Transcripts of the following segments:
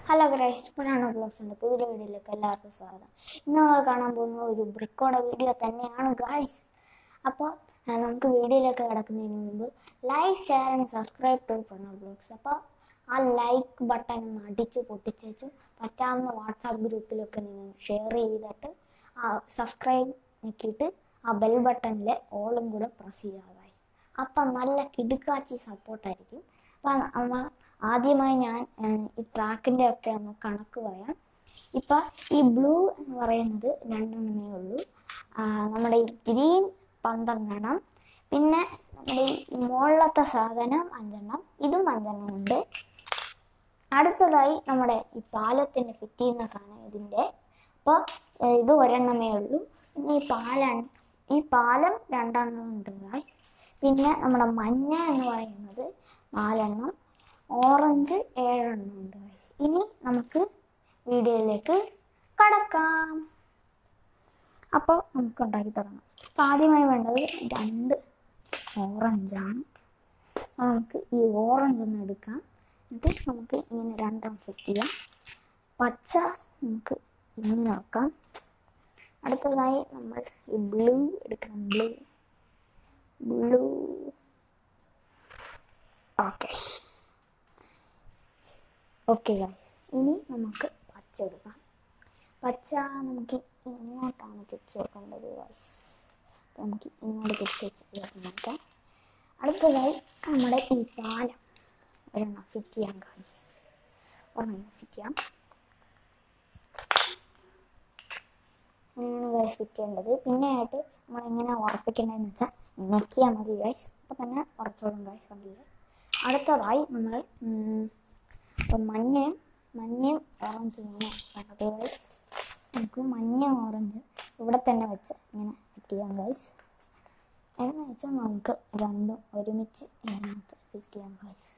Hello grace ഇപ്പോഴാണ് ബ്ലോഗ്സിൻ്റെ പുതിയ വീഡിയോയിലേക്ക് എല്ലാവർക്കും സ്വാഗതം ഇന്ന് നമ്മൾ കാണാൻ പോകുന്ന ഒരു ബ്രിക്കോടെ വീഡിയോ തന്നെയാണ് ഗൈസ് അപ്പോൾ നമുക്ക് വീഡിയോയിലേക്ക് കിടക്കുന്നതിന് മുമ്പ് like share and subscribe to പ്രണോ ബ്ലോഗ്സ് അപ്പോൾ ആ ലൈക്ക് ബട്ടൺ ഒന്ന് അടിച്ച് പൊട്ടിച്ചേച്ചും പറ്റാവുന്ന വാട്സാപ്പ് ഗ്രൂപ്പിലൊക്കെ നിങ്ങൾ ഷെയർ ചെയ്തിട്ട് ആ സബ്സ്ക്രൈബ് ഞെക്കിയിട്ട് ആ ബെൽ ബട്ടണിലെ ഓളും കൂടെ പ്രസ് ചെയ്യാതായി അപ്പം നല്ല കിടുക്കാച്ചി സപ്പോർട്ടായിരിക്കും അപ്പം അമ്മ ആദ്യമായി ഞാൻ ഏഹ്, ഈ ട്രാക്കിൻ്റെ ഒക്കെ ഒന്ന് കണക്ക് പറയാം ഇപ്പം ഈ ബ്ലൂ എന്ന് പറയുന്നത് രണ്ടെണ്ണമേ ഉള്ളൂ ആ, നമ്മുടെ ഈ ഗ്രീൻ പന്ത്രണ്ടെണ്ണം പിന്നെ നമ്മുടെ ഈ മുകളിലത്തെ സാധനം അഞ്ചെണ്ണം ഇതും അഞ്ചെണ്ണം ഉണ്ട് അടുത്തതായി നമ്മുടെ ഈ പാലത്തിന് ഫിറ്റ് ചെയ്യുന്ന സാധനം ഇതിൻ്റെ അപ്പോൾ ഇത് ഒരെണ്ണമേ ഉള്ളൂ പിന്നെ ഈ പാലാണ് ഈ പാലം രണ്ടെണ്ണം ഉണ്ട് guys. പിന്നെ നമ്മുടെ മഞ്ഞ എന്ന് പറയുന്നത് നാലെണ്ണം ഓറഞ്ച് ഏഴെണ്ണം ഉണ്ട് guys. ഇനി നമുക്ക് വീഡിയോയിലേക്ക് കടക്കാം അപ്പോൾ നമുക്ക് ഉണ്ടാക്കി തുടങ്ങാം അപ്പോൾ ആദ്യമായി വേണ്ടത് രണ്ട് ഓറഞ്ചാണ് അപ്പോൾ നമുക്ക് ഈ ഓറഞ്ച് ഒന്ന് എടുക്കാം എന്നിട്ട് നമുക്ക് ഇങ്ങനെ രണ്ടെണ്ണം സെറ്റ് ചെയ്യാം പച്ച നമുക്ക് ഇങ്ങനെ വെക്കാം അടുത്തതായി നമ്മൾ ഈ ബ്ലൂ എടുക്കണം blue blue okay okay guys ഇനി നമുക്ക് പച്ച എടുക്കാം പച്ച നമുക്ക് ഇങ്ങോട്ടാണ് തിരിച്ച് വെക്കേണ്ടത് ഗൈസ് നമുക്ക് ഇങ്ങോട്ട് തിരിച്ച് വെച്ച് നോക്കാം അടുത്തതായി നമ്മുടെ ഈ പാലം ഒരെണ്ണം ഫിറ്റ് ചെയ്യാം ഗൈസ് ഒരെണ്ണം ഫിറ്റ് ചെയ്യാം അങ്ങനെയാണ് ഗൈസ് ഫിറ്റ് ചെയ്യേണ്ടത് പിന്നെ ആയിട്ട് നമ്മൾ എങ്ങനെ ഉറപ്പിക്കേണ്ടതെന്ന് വെച്ചാൽ ഞെക്കിയാൽ മതി ഗൈസ് അപ്പം തന്നെ ഉറച്ചോളും ഗൈസ് കണ്ടില്ലേ അടുത്തതായി നമ്മൾ ഉം, ഇപ്പം മഞ്ഞയും മഞ്ഞയും ഓറഞ്ചും ഇങ്ങനെ വേണ്ടത് ഗൈസ് നമുക്ക് മഞ്ഞ ഓറഞ്ച് ഇവിടെ തന്നെ വെച്ച് ഇങ്ങനെ ഫിറ്റ് ചെയ്യാം ഗൈസ് എന്ന് വെച്ചാൽ നമുക്ക് രണ്ടും ഒരുമിച്ച് ഇതിനകത്ത് ഫിറ്റ് ചെയ്യാം ഗൈസ്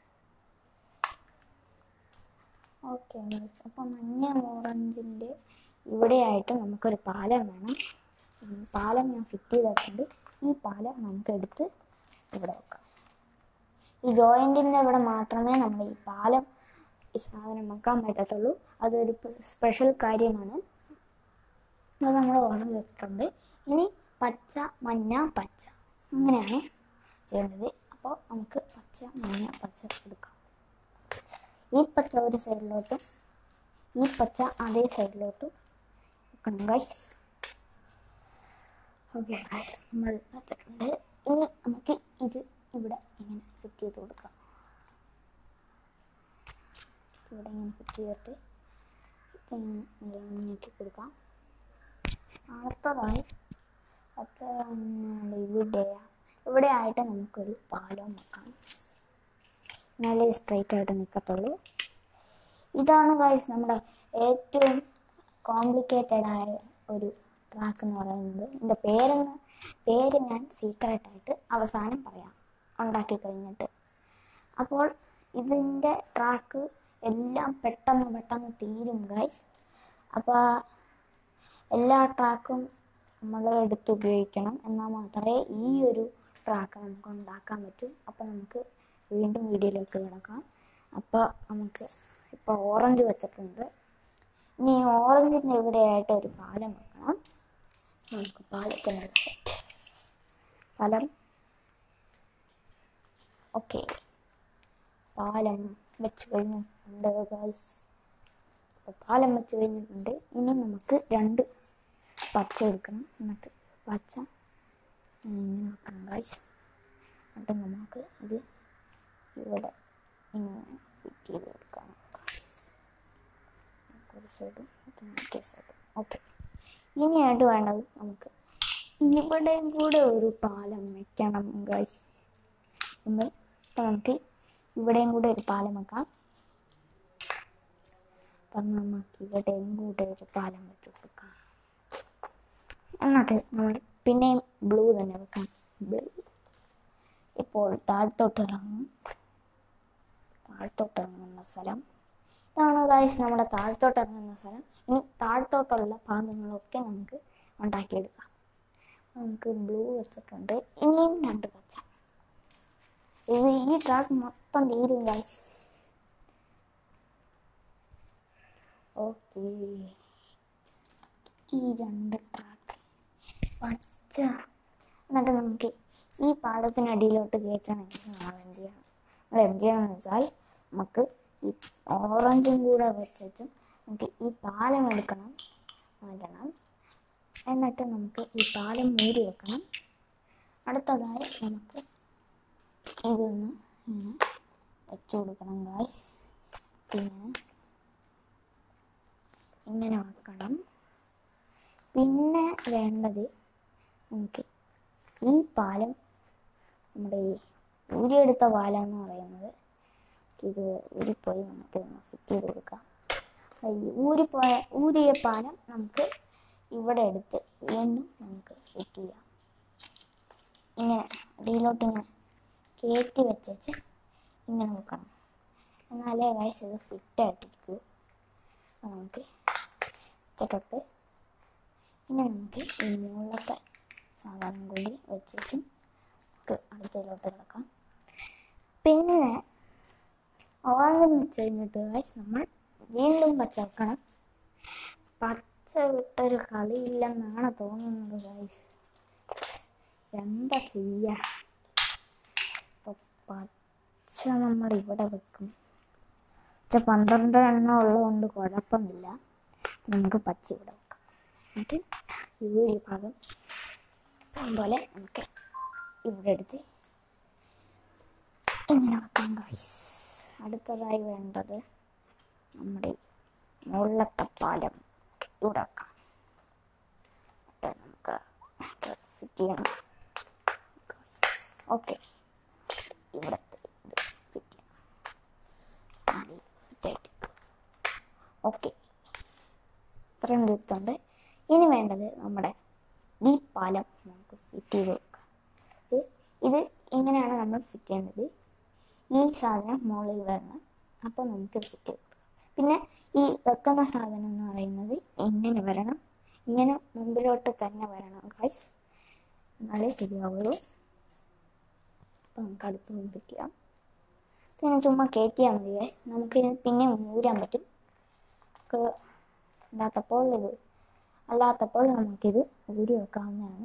ഓക്കെ ഗൈസ് അപ്പോൾ മഞ്ഞ ഓറഞ്ചിൻ്റെ ഇവിടെയായിട്ട് നമുക്കൊരു പാലം വേണം ഉം, പാലം ഞാൻ ഫിറ്റ് ചെയ്തിട്ടുണ്ട് ഈ പാലം നമുക്ക് എടുത്ത് ഇവിടെ വെക്കാം ഈ ജോയിൻറ്റിൻ്റെ ഇവിടെ മാത്രമേ നമ്മൾ ഈ പാലം ഈ സാധനം വെക്കാൻ പറ്റത്തുള്ളൂ അതൊരു സ്പെഷ്യൽ കാര്യമാണ് അത് നമ്മൾ ഓർഡർ വെച്ചിട്ടുണ്ട് ഇനി പച്ച മഞ്ഞ പച്ച അങ്ങനെയാണ് ചെയ്യേണ്ടത് അപ്പോൾ നമുക്ക് പച്ച മഞ്ഞ പച്ച എടുക്കാം ഈ പച്ച ഒരു സൈഡിലോട്ടും ഈ പച്ച അതേ സൈഡിലോട്ടും വെക്കണം ഗൈസ് ഓക്കെ ഗൈസ് നമ്മൾ വെച്ചിട്ടുണ്ട് ഇനി നമുക്ക് ഇത് ഇവിടെ ഇങ്ങനെ ഫിറ്റ് ചെയ്ത് കൊടുക്കാം ഇവിടെ ഇങ്ങനെ ഫിറ്റ് ചെയ്തിട്ട് ഇതിങ്ങനെ നീക്കി കൊടുക്കാം അടുത്തതായി പച്ച ഇവിടെ ഇവിടെ ആയിട്ട് നമുക്കൊരു പാലം വെക്കാം എന്നാലേ സ്ട്രൈറ്റ് ആയിട്ട് നിൽക്കത്തുള്ളൂ ഇതാണ് ഗൈസ് നമ്മുടെ ഏറ്റവും കോംപ്ലിക്കേറ്റഡ് ആയ ഒരു ട്രാക്ക് എന്ന് പറയുന്നത് ഇതിൻ്റെ പേരെന്ന് പേര് ഞാൻ സീക്രട്ടായിട്ട് അവസാനം പറയാം ഉണ്ടാക്കി കഴിഞ്ഞിട്ട് അപ്പോൾ ഇതിൻ്റെ ട്രാക്ക് എല്ലാം പെട്ടെന്ന് പെട്ടെന്ന് തീരും ഗൈസ് അപ്പോൾ എല്ലാ ട്രാക്കും നമ്മൾ എടുത്ത് ഉപയോഗിക്കണം എന്നാൽ മാത്രമേ ഈ ഒരു ട്രാക്ക് നമുക്ക് ഉണ്ടാക്കാൻ പറ്റൂ അപ്പോൾ നമുക്ക് വീണ്ടും വീഡിയോയിലേക്ക് കിടക്കാം അപ്പോൾ നമുക്ക് ഇപ്പോൾ ഓറഞ്ച് വെച്ചിട്ടുണ്ട് ഇനി ഓറഞ്ചിൻ്റെ ഇവിടെയായിട്ട് ഒരു പാലം വെക്കണം നമുക്ക് പാലത്തിൻ്റെ സെറ്റ് പാലം ഓക്കെ പാലം വെച്ച് കഴിഞ്ഞിട്ടുണ്ട് ഗൈസ് അപ്പോൾ പാലം വെച്ച് കഴിഞ്ഞിട്ടുണ്ട് ഇനി നമുക്ക് രണ്ട് പച്ച എടുക്കണം എന്നിട്ട് പച്ച ഇങ്ങനെ വെക്കണം ഗൈസ് എന്നിട്ട് നമുക്ക് ഇത് ഇവിടെ ഇങ്ങനെ ഫിറ്റ് ചെയ്ത് കൊടുക്കണം guys. ഒരു സൈഡും ഇത് മറ്റേ സൈഡും ഓക്കെ ഇനിയായിട്ട് വേണ്ടത് നമുക്ക് ഇവിടെയും കൂടെ ഒരു പാലം വെക്കണം ഗൈസ് നമ്മൾ ഇപ്പം നമുക്ക് ഇവിടെയും കൂടെ ഒരു പാലം വെക്കാം അപ്പം നമുക്ക് ഇവിടെയും കൂടെ ഒരു പാലം വെച്ച് കൊടുക്കാം എന്നിട്ട് നമ്മൾ പിന്നെയും ബ്ലൂ തന്നെ വെക്കാം ബ്ലൂ ഇപ്പോൾ താഴത്തോട്ട് ഇറങ്ങും താഴത്തോട്ട് ഇറങ്ങുന്ന സ്ഥലം ഇതാണ് ഗായ്സ് നമ്മുടെ താഴത്തോട്ട് ഇറങ്ങുന്ന സ്ഥലം ഇനി താഴത്തോട്ടുള്ള ഭാഗങ്ങളൊക്കെ നമുക്ക് ഉണ്ടാക്കിയെടുക്കാം നമുക്ക് ബ്ലൂ വെച്ചിട്ടുണ്ട് ഇനിയും രണ്ട് പച്ച ഇത് ഈ ട്രാക്ക് മൊത്തം തീരും ഗായ്സ് ഓക്കെ ഈ രണ്ട് ട്രാക്ക് പച്ച എന്നിട്ട് നമുക്ക് ഈ പാലത്തിനടിയിലോട്ട് കയറ്റണമെങ്കിൽ നമ്മൾ എന്ത് ചെയ്യണം നമ്മൾ എന്ത് ചെയ്യണമെന്ന് വെച്ചാൽ നമുക്ക് ഈ ഓറഞ്ചും കൂടെ വെച്ചിട്ട് നമുക്ക് ഈ പാലം എടുക്കണം മാറ്റണം എന്നിട്ട് നമുക്ക് ഈ പാലം മൂടി വെക്കണം അടുത്തതായി നമുക്ക് ഇതൊന്ന് ഇങ്ങനെ വെച്ചു കൊടുക്കണം ഗായ്സ് പിന്നെ ഇങ്ങനെ വെക്കണം പിന്നെ വേണ്ടത് നമുക്ക് ഈ പാലം നമ്മുടെ ഈ ഊരിയെടുത്ത പാലം എന്ന് പറയുന്നത് ഇത് ഊരിപ്പോയി നമുക്ക് ഒന്ന് ഫിറ്റ് ചെയ്ത് കൊടുക്കാം ഈ ഊരിപ്പോയ ഊരിയ പാലം നമുക്ക് ഇവിടെ എടുത്ത് വീണ്ടും നമുക്ക് ഫിറ്റ് ചെയ്യാം ഇങ്ങനെ അടിയിലോട്ട് ഇങ്ങനെ കയറ്റി വെച്ചേച്ച് ഇങ്ങനെ വെക്കണം എന്നാലേ വയസ്സ് ഇത് ഫിറ്റായിട്ടിരിക്കൂ അപ്പോൾ നമുക്ക് വെച്ചിട്ടൊട്ട് ഇനി നമുക്ക് ഈ മുകളിലത്തെ സാധനം കൂടി വെച്ചിട്ട് നമുക്ക് അടുത്തതിലോട്ട് കിടക്കാം പിന്നെ ഓർമ്മ വെച്ച് കഴിഞ്ഞിട്ട് ഗൈസ് നമ്മൾ വീണ്ടും പച്ച വെക്കണം പച്ച വിട്ടൊരു കളിയില്ലെന്നാണ് തോന്നുന്നത് ഗൈസ് എന്താ ചെയ്യാ ഇപ്പൊ പച്ച നമ്മൾ ഇവിടെ വെക്കും പക്ഷെ പന്ത്രണ്ട് എണ്ണം ഉള്ളതുകൊണ്ട് കുഴപ്പമില്ല നമുക്ക് പച്ച ഇവിടെ വെക്കാം എന്നിട്ട് ഈ ഒരു ഭാഗം പോലെ നമുക്ക് ഇവിടെ എടുത്ത് ഇങ്ങനെ വെക്കാം ഗൈസ് അടുത്തതായി വേണ്ടത് നമ്മുടെ മുള്ളത്തെ പാലം ഇവിടെ വെക്കാം എന്നിട്ട് നമുക്ക് ഫിറ്റ് ചെയ്യണം ഓക്കെ ഇവിടത്തെ ഇത് ഫിറ്റ് ചെയ്യണം നല്ല ഫിറ്റായിട്ട് ഓക്കെ ഇത്രയും ദൂരത്തുണ്ട് ഇനി വേണ്ടത് നമ്മുടെ ഈ പാലം നമുക്ക് ഫിറ്റ് ചെയ്ത് കൊടുക്കാം ഇത് ഇത് ഇങ്ങനെയാണ് നമ്മൾ ഫിറ്റ് ചെയ്യേണ്ടത് ഈ സാധനം മുകളിൽ വരണം അപ്പോൾ നമുക്ക് ഫിറ്റ് ചെയ്ത് കൊടുക്കാം പിന്നെ ഈ വെക്കുന്ന സാധനം എന്ന് പറയുന്നത് ഇങ്ങനെ വരണം ഇങ്ങനെ മുമ്പിലോട്ട് തന്നെ വരണം ഗൈസ് എന്നാലേ ശരിയാവുള്ളൂ അപ്പോൾ നമുക്ക് അടുത്ത് ഫിറ്റ് ചെയ്യാം പിന്നെ ചുമ്മാ കയറ്റിയാൽ മതി ഗൈസ് നമുക്ക് ഇത് പിന്നെ ഊരാൻ പറ്റും നമുക്ക് അല്ലാത്തപ്പോൾ ഇത് അല്ലാത്തപ്പോൾ നമുക്കിത് ഊരി വെക്കാവുന്നതാണ്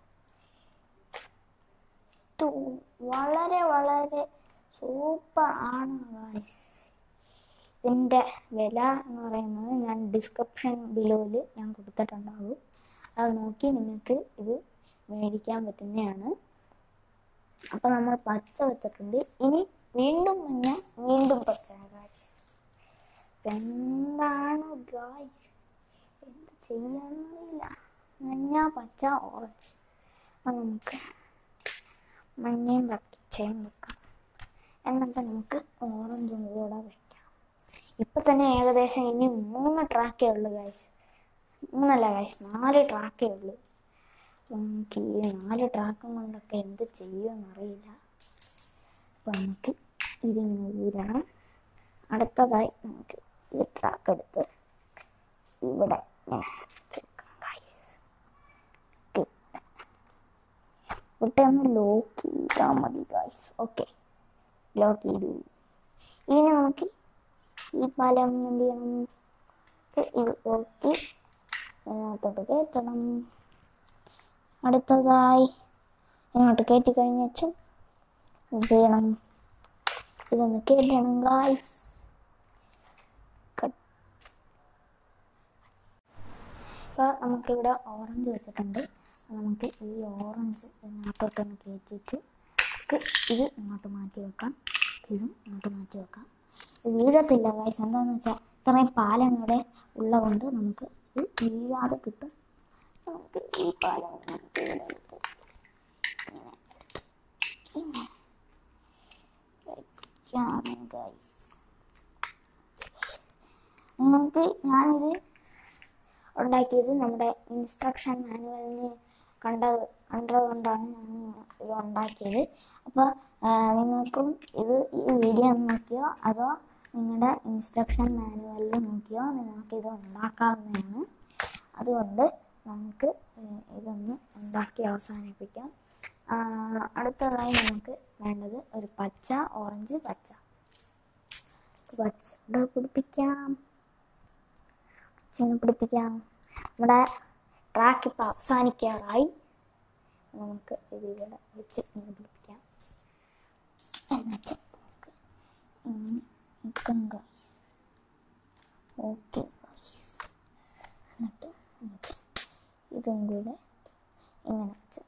ഇത് വളരെ വളരെ സൂപ്പർ ആണ് ഗായ്സ് ഇതിൻ്റെ വില എന്ന് പറയുന്നത് ഞാൻ ഡിസ്ക്രിപ്ഷൻ ബിലോയിൽ ഞാൻ കൊടുത്തിട്ടുണ്ടാകും അത് നോക്കി നിങ്ങൾക്ക് ഇത് മേടിക്കാൻ പറ്റുന്നതാണ് അപ്പോൾ നമ്മൾ പച്ച വെച്ചിട്ടുണ്ട് ഇനി വീണ്ടും മഞ്ഞ വീണ്ടും പച്ച ഗായ്സ് എന്താണ് ഗായ്സ് എന്ത് ചെയ്യാനറിയില്ല മഞ്ഞ പച്ച ഓറഞ്ച് അപ്പം നമുക്ക് മഞ്ഞയും പച്ചയും വെക്കാം എന്നിട്ട് നമുക്ക് ഓറഞ്ചും കൂടെ വെക്കാം ഇപ്പം തന്നെ ഏകദേശം ഇനി മൂന്ന് ട്രാക്കേ ഉള്ളൂ ഗൈസ് മൂന്നല്ല ഗൈസ് നാല് ട്രാക്കേ ഉള്ളൂ നമുക്ക് ഈ നാല് ട്രാക്കും കൊണ്ടൊക്കെ എന്ത് ചെയ്യുമെന്നറിയില്ല അപ്പം നമുക്ക് ഇതിങ്ങനെ ഊരണം അടുത്തതായി നമുക്ക് ഈ ട്രാക്ക് എടുത്ത് ഇവിടെ ഇങ്ങനെ വെച്ചേക്കാം ഗൈസ് ഇവിടെ ഒന്ന് ലോക്ക് ചെയ്താൽ മതി ഗൈസ് ഓക്കെ ലോക്ക് ചെയ്തു ഇനി നമുക്ക് ഈ പാലം എന്ത് ചെയ്യണം ഇത് ഓക്കെ ഇതിനകത്തോട്ട് കയറ്റണം അടുത്തതായി ഇങ്ങോട്ട് കയറ്റി കഴിഞ്ഞ വെച്ചും എന്ത് ചെയ്യണം ഇതൊന്ന് കയറ്റണം ഗായ്സ് ഇപ്പോൾ നമുക്കിവിടെ ഓറഞ്ച് വെച്ചിട്ടുണ്ട് അപ്പോൾ നമുക്ക് ഈ ഓറഞ്ച് ഇതിനകത്തോട്ടൊന്ന് കയറ്റിയിട്ട് നമുക്ക് ഇത് ഇങ്ങോട്ട് മാറ്റി വെക്കാം ഇതും ഇങ്ങോട്ട് മാറ്റി വെക്കാം ഇത് വീഴത്തില്ല ഗൈസ് എന്താണെന്ന് വെച്ചാൽ ഇത്രയും പാലം ഇവിടെ ഉള്ളതുകൊണ്ട് നമുക്ക് ഇത് വീഴാതെ കിട്ടും നമുക്ക് ഈ പാലം നമുക്ക് ഇവിടെ എടുത്ത് ഇങ്ങനെ എടുത്ത് ഇങ്ങനെ വെക്കാം ഗൈസ് നിങ്ങൾക്ക് ഞാനിത് ഉണ്ടാക്കിയത് നമ്മുടെ ഇൻസ്ട്രക്ഷൻ മാനുവലിന് കണ്ടത് കണ്ടതുകൊണ്ടാണ് ഞാൻ ഇത് ഉണ്ടാക്കിയത് അപ്പോൾ നിങ്ങൾക്കും ഇത് ഈ വീഡിയോ നോക്കിയോ അതോ നിങ്ങളുടെ ഇൻസ്ട്രക്ഷൻ മാനുവലിൽ നോക്കിയോ നിങ്ങൾക്കിത് ഉണ്ടാക്കാവുന്നതാണ് അതുകൊണ്ട് നമുക്ക് ഏഹ്, ഇതൊന്ന് ഉണ്ടാക്കി അവസാനിപ്പിക്കാം ആ, അടുത്തതായി നമുക്ക് വേണ്ടത് ഒരു പച്ച ഓറഞ്ച് പച്ച പച്ച ഇവിടെ പിടിപ്പിക്കാം ഇങ്ങനെ പിടിപ്പിക്കാം നമ്മുടെ ട്രാക്ക് ഇപ്പം അവസാനിക്കാറായി നമുക്ക് ഇത് ഇവിടെ വെച്ച് ഇങ്ങനെ പിടിപ്പിക്കാം എന്നിട്ട് നമുക്ക് ഇങ്ങനെ നിൽക്കാം ഗൈസ് ഓക്കെ ഗൈസ് എന്നിട്ട് നമുക്ക് ഇതും കൂടെ ഇങ്ങനെ വെച്ച്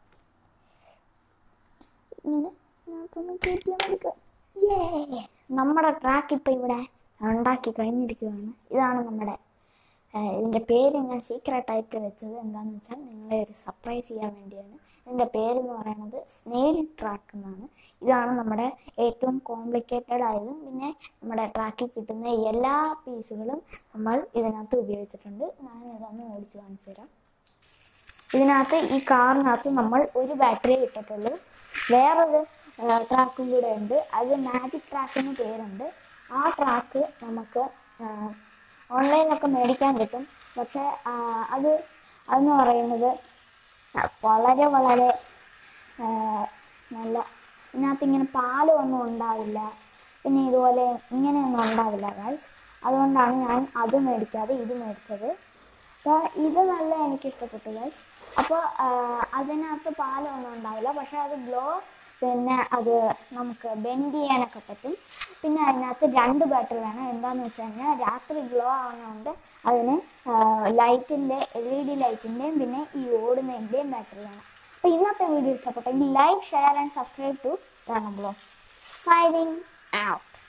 ഇങ്ങനെ ഇതിനകത്തൊന്ന് കയറ്റിയാൽ മതി guys. Yay! നമ്മുടെ ട്രാക്ക് ഇപ്പം ഇവിടെ ഉണ്ടാക്കി കഴിഞ്ഞിരിക്കുകയാണ് ഇതാണ് നമ്മുടെ ഏഹ്, ഇതിൻ്റെ പേര് ഞാൻ സീക്രട്ടായിട്ട് വെച്ചത് എന്താണെന്ന് വെച്ചാൽ നിങ്ങളെ ഒരു സർപ്രൈസ് ചെയ്യാൻ വേണ്ടിയാണ് ഇതിൻ്റെ പേരെന്ന് പറയുന്നത് സ്നെയിൽ ട്രാക്ക് എന്നാണ് ഇതാണ് നമ്മുടെ ഏറ്റവും കോംപ്ലിക്കേറ്റഡ് ആയതും പിന്നെ നമ്മുടെ ട്രാക്കിൽ കിട്ടുന്ന എല്ലാ പീസുകളും നമ്മൾ ഇതിനകത്ത് ഉപയോഗിച്ചിട്ടുണ്ട് ഞാൻ ഇതൊന്ന് ഓടിച്ച് കാണിച്ചു തരാം ഇതിനകത്ത് ഈ കാറിനകത്ത് നമ്മൾ ഒരു ബാറ്ററി ഇട്ടിട്ടുള്ളൂ വേറൊരു ട്രാക്കും കൂടെ ഉണ്ട് അത് മാജിക് ട്രാക്ക് എന്ന് പേരുണ്ട് ആ ട്രാക്ക് നമുക്ക് ഓൺലൈനിലൊക്കെ മേടിക്കാൻ കിട്ടും പക്ഷേ ആ, അത് അതെന്ന് പറയുന്നത് വളരെ വളരെ ആ, നല്ല ഇതിനകത്ത് ഇങ്ങനെ പാലൊന്നും ഉണ്ടാവില്ല പിന്നെ ഇതുപോലെ ഇങ്ങനെയൊന്നും ഉണ്ടാവില്ല ഗൈസ് അതുകൊണ്ടാണ് ഞാൻ അത് മേടിക്കാതെ ഇത് മേടിച്ചത് അപ്പോൾ ഇത് നല്ല എനിക്ക് ഇഷ്ടപ്പെട്ടു ഗൈസ് അപ്പോൾ അതിനകത്ത് പാലൊന്നും ഉണ്ടാവില്ല പക്ഷെ അത് ഗ്ലോ പിന്നെ അത് നമുക്ക് ബെൻഡ് ചെയ്യാനൊക്കെ പറ്റും പിന്നെ അതിനകത്ത് രണ്ട് ബാറ്ററി വേണം എന്താണെന്ന് വെച്ച് കഴിഞ്ഞാൽ രാത്രി ഗ്ലോ ആവുന്നതുകൊണ്ട് അതിന് ലൈറ്റിൻ്റെ എൽ ഇ ഡി ലൈറ്റിൻ്റെയും പിന്നെ ഈ ഓടുന്നതിൻ്റെയും ബാറ്ററി വേണം അപ്പോൾ ഇന്നത്തെ വീഡിയോ ഇഷ്ടപ്പെട്ടെങ്കിൽ like share and subscribe to vlogs signing out